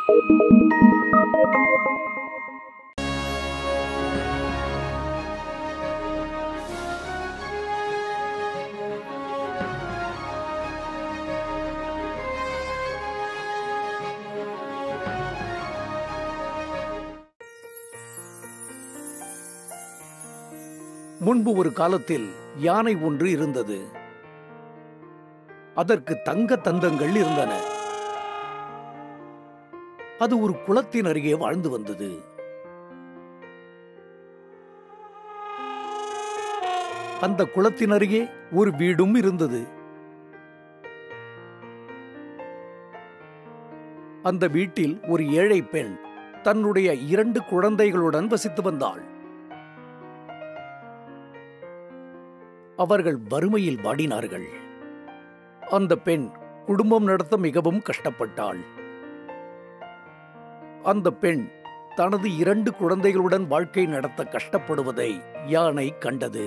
முன்பு ஒரு காலத்தில் யானை ஒன்று இருந்தது அதற்கு தங்க தந்தங்கள் இருந்தன அது ஒரு குளத்தின் அருகே வாழ்ந்து வந்தது அந்த குளத்தின் அருகே ஒரு வீடும் இருந்தது அந்த வீட்டில் ஒரு ஏழை பெண் தன்னுடைய இரண்டு குழந்தைகளுடன் வசித்து வந்தாள் அவர்கள் வறுமையில் வாடினார்கள் அந்த பெண் குடும்பம் நடத்த மிகவும் கஷ்டப்பட்டாள் அந்த பெண் தனது இரண்டு குழந்தைகளுடன் வாழ்க்கை நடத்த கஷ்டப்படுவதை யானை கண்டது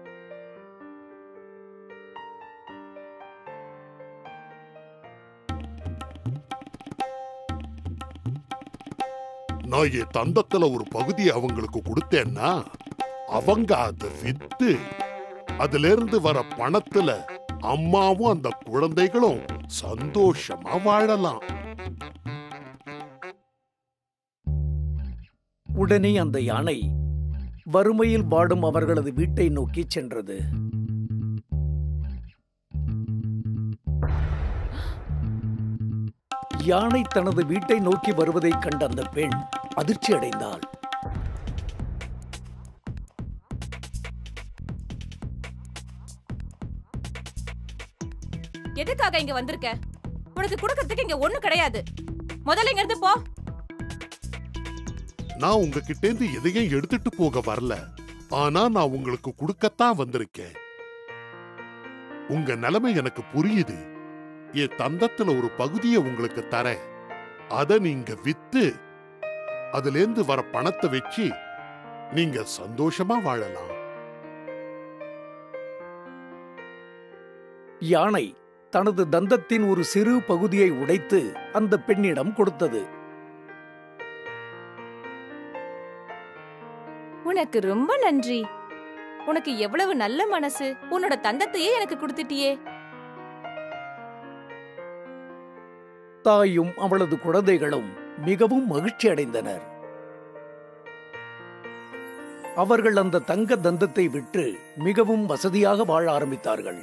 நான் என் தந்தத்துல ஒரு பகுதியை அவங்களுக்கு கொடுத்தேன்னா அவங்க அதை வித்து அதுல இருந்து வர பணத்துல அம்மாவும் அந்த குழந்தைகளும் சந்தோஷமா வாழலாம் உடனே அந்த யானை வறுமையில் வாடும் அவர்களது வீட்டை நோக்கி சென்றது யானை தனது வீட்டை நோக்கி வருவதைக் கண்ட அந்த பெண் அதிர்ச்சி அடைந்தாள் எதுக்காக இங்க வந்திருக்க உனக்கு கொடுக்கறதுக்கு இங்க ஒண்ணு கிடையாது முதல்ல இங்க இருந்து போ நான் உங்ககிட்ட இருந்து எதையும் எடுத்துட்டு போக வரல ஆனா நான் உங்களுக்கு கொடுக்கத்தான் வந்திருக்கேன் உங்க நிலைமை எனக்கு புரியுது என் தந்தத்துல ஒரு பகுதியை உங்களுக்கு தரேன் அத நீங்க வித்து அதுல இருந்து வர பணத்தை வச்சு நீங்க சந்தோஷமா வாழலாம் யானை தனது தந்தத்தின் ஒரு சிறு பகுதியை உடைத்து அந்த பெண்ணிடம் கொடுத்தது உனக்கு ரொம்ப நன்றி உனக்கு எவ்வளவு நல்ல மனசு உன்னோட தந்தத்தையே எனக்கு கொடுத்துட்டியே தாயும் அவளது குழந்தைகளும் மிகவும் மகிழ்ச்சி அடைந்தனர் அவர்கள் அந்த தங்க தந்தத்தை விட்டு மிகவும் வசதியாக வாழ ஆரம்பித்தார்கள்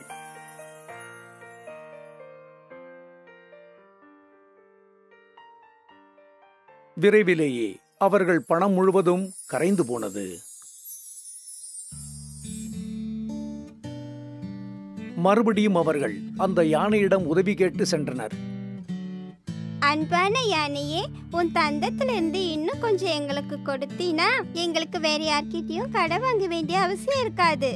விரைவிலேயே அவர்கள் பணம் முழுவதும் கரைந்து போனது மறுபடியும் அவர்கள் அந்த யானையிடம் உதவி கேட்டு சென்றனர் அன்பான யானையே உன் தந்தத்துல இருந்து இன்னும் கொஞ்சம் எங்களுக்கு கொடுத்தீனா எங்களுக்கு வேற யார்கிட்டயும் கடை வாங்க வேண்டிய அவசியம் இருக்காது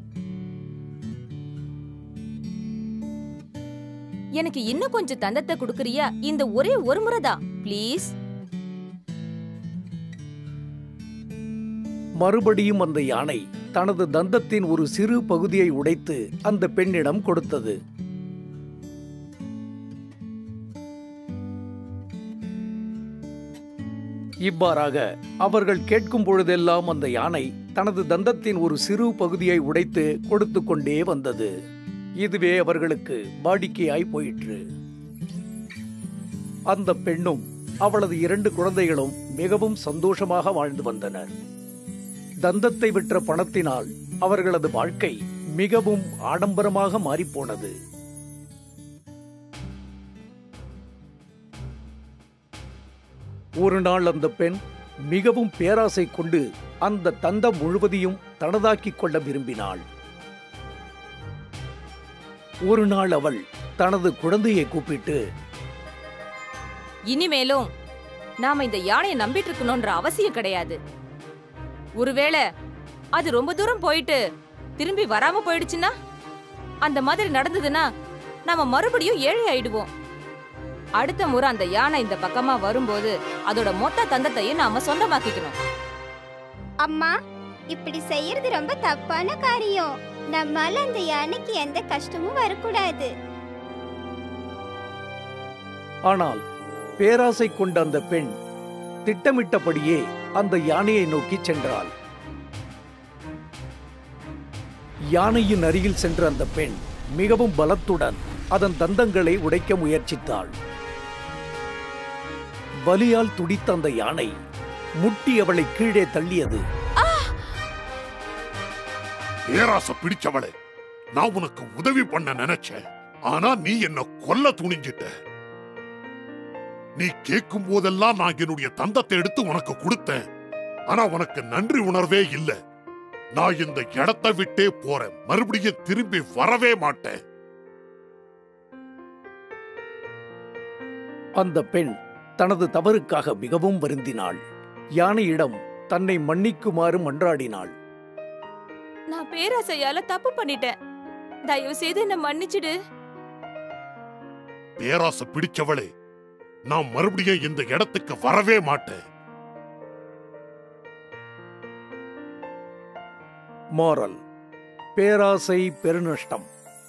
எனக்கு இன்னும் கொஞ்சம் தந்தத்தை கொடுக்கறியா இந்த ஒரே ஒரு முறைதான் ப்ளீஸ் மறுபடியும் அந்த யானை தனது தந்தத்தின் ஒரு சிறு பகுதியை உடைத்து அந்த பெண்ணிடம் கொடுத்தது இவ்வாறாக அவர்கள் கேட்கும் பொழுதெல்லாம் அந்த யானை தனது தந்தத்தின் ஒரு சிறு பகுதியை உடைத்து கொடுத்து கொண்டே வந்தது இதுவே அவர்களுக்கு வாடிக்கையாய் போயிற்று அந்த பெண்ணும் அவளது இரண்டு குழந்தைகளும் மிகவும் சந்தோஷமாக வாழ்ந்து வந்தனர் தந்தத்தை விற்ற பணத்தினால் அவர்களது வாழ்க்கை மிகவும் ஆடம்பரமாக மாறிப்போனது ஒரு நாள் அந்த பெண் மிகவும் பேராசை கொண்டு அந்த தந்தம் முழுவதையும் தனதாக்கிக் கொள்ள விரும்பினாள் ஒரு நாள் அவள் தனது குழந்தையை கூப்பிட்டு இனிமேலும் நாம இந்த யானையை நம்பிட்டு இருக்கணும்ன்ற அவசியம் கிடையாது ஒருவேளை அது ரொம்ப தூரம் போயிட்டு திரும்பி வராம போயிடுச்சுன்னா அந்த மாதிரி நடந்ததுன்னா நாம மறுபடியும் ஏழை ஆயிடுவோம் அடுத்த முறை அந்த யானை இந்த பக்கமா வரும்போது அதோட மொத்த தந்தத்தையும் நாம சொந்தமாக்கிக்கணும் அம்மா இப்படி செய்யறது ரொம்ப தப்பான காரியம் நம்மால அந்த யானைக்கு எந்த கஷ்டமும் வரக்கூடாது ஆனால் பேராசை கொண்ட அந்த பெண் திட்டமிட்டபடியே அந்த யானையை நோக்கி சென்றாள் யானையின் அருகில் சென்ற அந்த பெண் மிகவும் பலத்துடன் அதன் தந்தங்களை உடைக்க முயற்சித்தாள் வலியால் துடித்த அந்த யானை முட்டி அவளை கீழே தள்ளியது பேராச பிடிச்சவளே நான் உனக்கு உதவி பண்ண நினைச்சேன் ஆனா நீ என்ன கொல்ல துணிஞ்சிட்ட நீ கேட்கும் போதெல்லாம் நான் என்னுடைய தந்தத்தை எடுத்து உனக்கு கொடுத்தேன் ஆனா உனக்கு நன்றி உணர்வே இல்ல நான் இந்த இடத்தை விட்டே போறேன் மறுபடியும் திரும்பி வரவே மாட்டேன் அந்த பெண் தனது தவறுக்காக மிகவும் வருந்தினாள் யானையிடம் தன்னை மன்னிக்குமாறு மன்றாடினாள் நான் பேராசையால தப்பு பண்ணிட்டேன் தயவு செய்து என்ன மன்னிச்சிடு பேராச பிடிச்சவளே நான் மறுபடியும் இந்த இடத்துக்கு வரவே மாட்டேன் மாறல் பேராசை பெருநஷ்டம்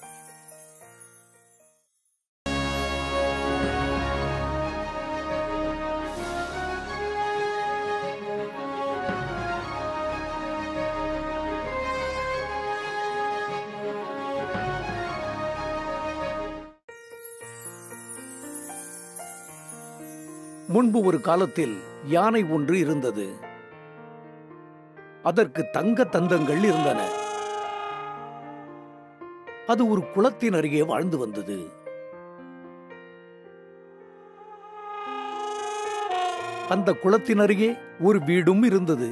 முன்பு ஒரு காலத்தில் யானை ஒன்று இருந்தது அதற்கு தங்க தந்தங்கள் இருந்தன அது ஒரு குளத்தின் அருகே வாழ்ந்து வந்தது அந்த குளத்தின் அருகே ஒரு வீடும் இருந்தது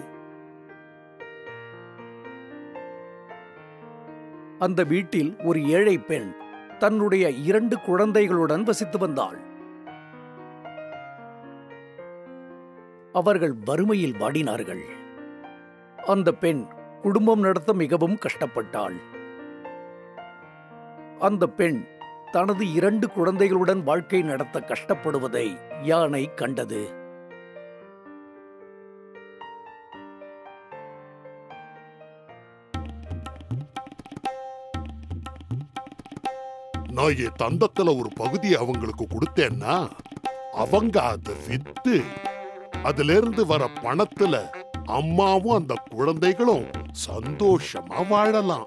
அந்த வீட்டில் ஒரு ஏழை பெண் தன்னுடைய இரண்டு குழந்தைகளுடன் வசித்து வந்தாள் அவர்கள் வறுமையில் வாடினார்கள் அந்த பெண் குடும்பம் நடத்த மிகவும் கஷ்டப்பட்டாள் அந்த பெண் தனது இரண்டு குழந்தைகளுடன் வாழ்க்கை நடத்த கஷ்டப்படுவதை யானை கண்டது நான் என் தந்தத்துல ஒரு பகுதியை அவங்களுக்கு கொடுத்தேன்னா அவங்க அதை வித்து அதுல இருந்து வர பணத்துல அம்மாவும் அந்த குழந்தைகளும் சந்தோஷமா வாழலாம்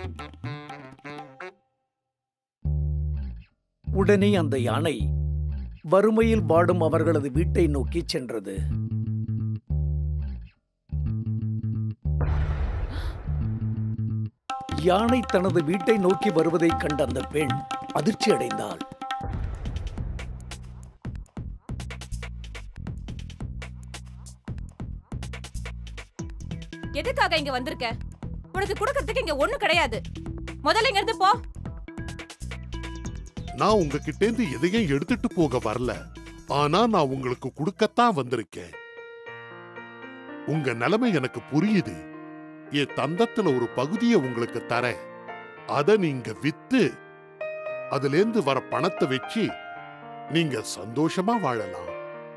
உடனே அந்த யானை வறுமையில் வாடும் அவர்களது வீட்டை நோக்கி சென்றது யானை தனது வீட்டை நோக்கி வருவதைக் கண்ட அந்த பெண் அதிர்ச்சி அடைந்தாள் எதுக்காக இங்க வந்திருக்க உனக்கு கொடுக்கறதுக்கு இங்க ஒண்ணு கிடையாது முதல்ல இங்க இருந்து போ நான் உங்ககிட்ட இருந்து எதையும் எடுத்துட்டு போக வரல ஆனா நான் உங்களுக்கு கொடுக்கத்தான் வந்திருக்கேன் உங்க நிலைமை எனக்கு புரியுது என் தந்தத்துல ஒரு பகுதியை உங்களுக்கு தரேன் அத நீங்க வித்து அதுல இருந்து வர பணத்தை வச்சு நீங்க சந்தோஷமா வாழலாம்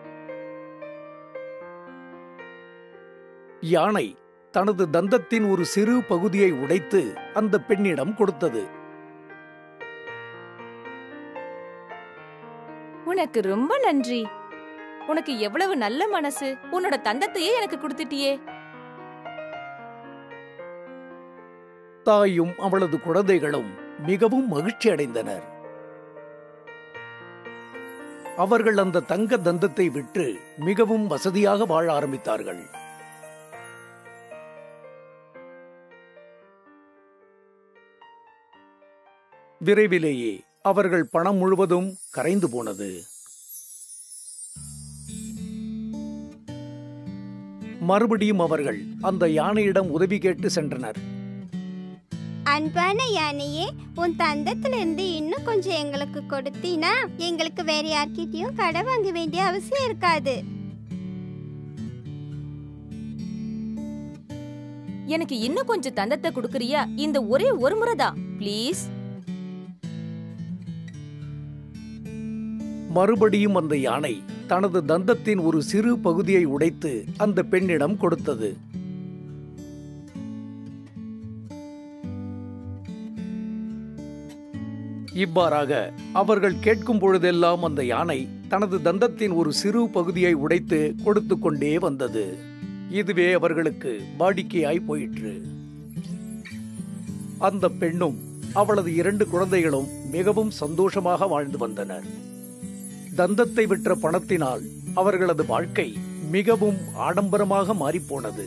யானை தனது தந்தத்தின் ஒரு சிறு பகுதியை உடைத்து அந்த பெண்ணிடம் கொடுத்தது உனக்கு ரொம்ப நன்றி உனக்கு எவ்வளவு நல்ல மனசு உன்னோட தந்தத்தையே எனக்கு கொடுத்துட்டியே தாயும் அவளது குழந்தைகளும் மிகவும் மகிழ்ச்சி அடைந்தனர் அவர்கள் அந்த தங்க தந்தத்தை விட்டு மிகவும் வசதியாக வாழ ஆரம்பித்தார்கள் விரைவிலேயே அவர்கள் பணம் முழுவதும் கரைந்து போனது மறுபடியும் அவர்கள் அந்த யானையிடம் உதவி கேட்டு சென்றனர் அன்பான யானையே உன் தந்தத்துல இருந்து இன்னும் கொஞ்சம் எங்களுக்கு கொடுத்தீனா எங்களுக்கு வேற யார்கிட்டயும் கடை வாங்க வேண்டிய அவசியம் இருக்காது எனக்கு இன்னும் கொஞ்சம் தந்தத்தை கொடுக்கறியா இந்த ஒரே ஒரு முறைதான் ப்ளீஸ் மறுபடியும் அந்த யானை தனது தந்தத்தின் ஒரு சிறு பகுதியை உடைத்து அந்த பெண்ணிடம் கொடுத்தது இவ்வாறாக அவர்கள் கேட்கும் பொழுதெல்லாம் அந்த யானை தனது தந்தத்தின் ஒரு சிறு பகுதியை உடைத்து கொடுத்து கொண்டே வந்தது இதுவே அவர்களுக்கு வாடிக்கையாய் போயிற்று அந்த பெண்ணும் அவளது இரண்டு குழந்தைகளும் மிகவும் சந்தோஷமாக வாழ்ந்து வந்தனர் தந்தத்தை விற்ற பணத்தினால் அவர்களது வாழ்க்கை மிகவும் ஆடம்பரமாக மாறிப்போனது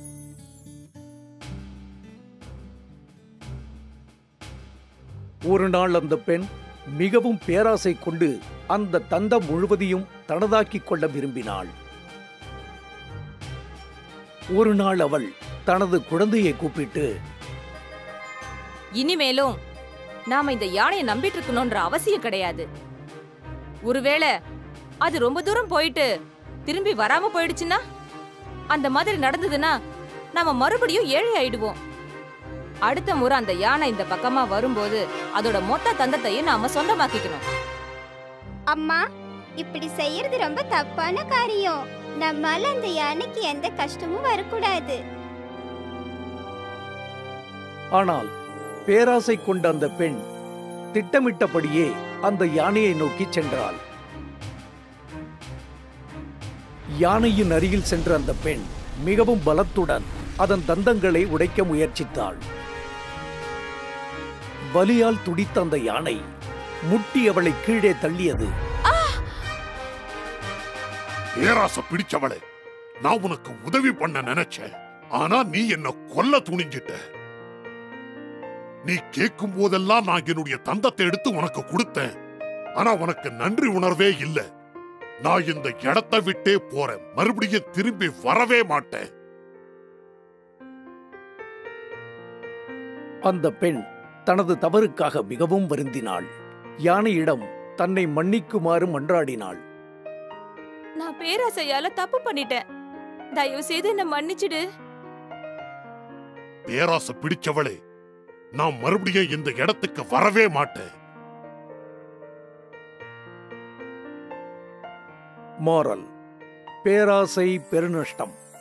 ஒரு நாள் அந்த பெண் மிகவும் பேராசை கொண்டு அந்த தந்தம் முழுவதையும் தனதாக்கிக் கொள்ள விரும்பினாள் ஒரு நாள் அவள் தனது குழந்தையை கூப்பிட்டு இனிமேலும் நாம இந்த யானையை நம்பிட்டு இருக்கணும்ன்ற அவசியம் கிடையாது ஒருவேளை அது ரொம்ப தூரம் போயிட்டு திரும்பி வராம போயிடுச்சுன்னா அந்த மாதிரி நடந்ததுன்னா நாம மறுபடியும் ஏழை ஆயிடுவோம் அடுத்த முறை அந்த யானை இந்த பக்கமா வரும்போது அதோட மொத்த தந்தத்தையும் நாம சொந்தமாக்கிக்கணும் அம்மா இப்படி செய்யறது ரொம்ப தப்பான காரியம் நம்மால அந்த யானைக்கு எந்த கஷ்டமும் வரக்கூடாது ஆனால் பேராசை கொண்ட அந்த பெண் திட்டமிட்டபடியே அந்த யானையை நோக்கி சென்றாள் யானையின் அருகில் சென்ற அந்த பெண் மிகவும் பலத்துடன் அதன் தந்தங்களை உடைக்க முயற்சித்தாள் வலியால் துடித்த அந்த யானை முட்டி அவளை கீழே தள்ளியது பேராச பிடிச்சவளே நான் உனக்கு உதவி பண்ண நினைச்சேன் ஆனா நீ என்ன கொல்ல துணிஞ்சிட்ட நீ கேட்கும் போதெல்லாம் நான் என்னுடைய தந்தத்தை எடுத்து உனக்கு கொடுத்தேன் ஆனா உனக்கு நன்றி உணர்வே இல்ல நான் இந்த இடத்தை விட்டே போறேன் மறுபடியும் திரும்பி வரவே மாட்டேன் அந்த பெண் தனது தவறுக்காக மிகவும் வருந்தினாள் யானையிடம் தன்னை மன்னிக்குமாறு மன்றாடினாள் நான் பேராசையால தப்பு பண்ணிட்டேன் தயவு செய்து என்ன மன்னிச்சிடு பேராச பிடிச்சவளே நான் மறுபடியும் இந்த இடத்துக்கு வரவே மாட்டேன் மாறல் பேராசை பெருநஷ்டம்